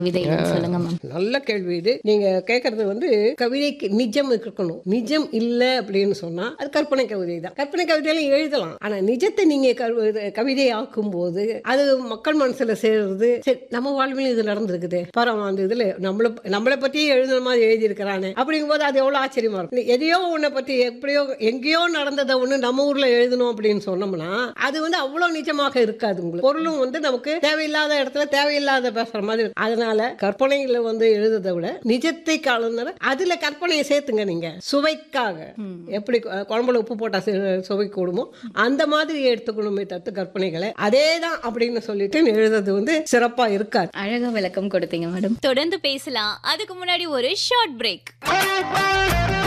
விதை சொல்லுங்க மேம் நல்ல கேள்வி இது நீங்க கேக்குறது வந்து கவிதைக்கு நிஜம் இருக்கணும் நிஜம் இல்ல அப்படின்னு சொன்னா அது கற்பனை கவிதை தான் கற்பனை கவிதையில எழுதலாம் ஆனா நிஜத்தை நீங்க கவி- கவிதை ஆக்கும் போது அது மக்கள் மனசுல சேர்றது சரி நம்ம வாழ்விலும் இது நடந்திருக்குது பரவாயில்ல அந்த இதுல நம்மள நம்மளை பத்தியே எழுதுன மாதிரி எழுதி இருக்கிறானே அப்படிங்கும் போது அது எவ்வளவு ஆச்சரியமா இருக்கும் எதையோ உன்னை பத்தி எப்படியோ எங்கேயோ நடந்ததை ஒண்ணு நம்ம ஊர்ல எழுதணும் அப்படின்னு சொன்னோம்னா அது வந்து அவ்வளவு நிஜமாக இருக்காது உங்களுக்கு பொருளும் வந்து நமக்கு தேவையில்லாத இடத்துல தேவையில்லாத பேசுற மாதிரி இருக்கும். அதனால கற்பனைகளை வந்து எழுதுறதை விட நிஜத்தை கலந்துற அதுல கற்பனையை சேர்த்துங்க நீங்க சுவைக்காக எப்படி கு- குழம்புல உப்பு போட்டா சு- சுவை கூடுமோ அந்த மாதிரி எடுத்துக்கணுமே தத்து கற்பனைகளை அதே தான் அப்படின்னு சொல்லிட்டு எழுதுறது வந்து சிறப்பா இருக்காது அழகா விளக்கம் கொடுத்தீங்க மேடம் தொடர்ந்து பேசலாம் அதுக்கு முன்னாடி ஒரு ஷார்ட் பிரேக்